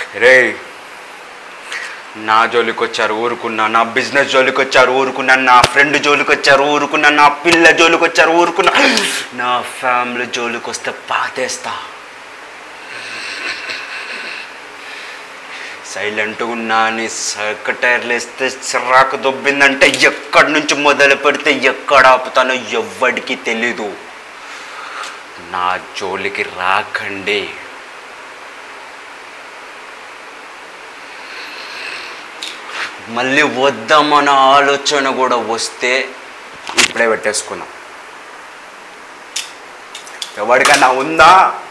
రే నా జోలికి వచ్చారు ఊరుకున్నా నా బిజినెస్ జోలికి వచ్చారు ఊరుకున్నా నా ఫ్రెండ్ జోలికి వచ్చారు ఊరుకున్నా నా పిల్ల జోలికి వచ్చారు ఊరుకున్నా నా ఫ్యామిలీ జోలికి వస్తే పాతేస్తా సైలెంట్గా ఉన్నా అని సెక్రటైర్లు వేస్తే చిరాకు దొబ్బిందంటే ఎక్కడి నుంచి మొదలు పెడితే ఎక్కడ ఆపుతానో ఎవ్వడికి తెలీదు నా జోలికి రాకండి మళ్ళీ వద్దామన్న ఆలోచన కూడా వస్తే ఇప్పుడే పెట్టేసుకున్నాం ఎవరికన్నా ఉందా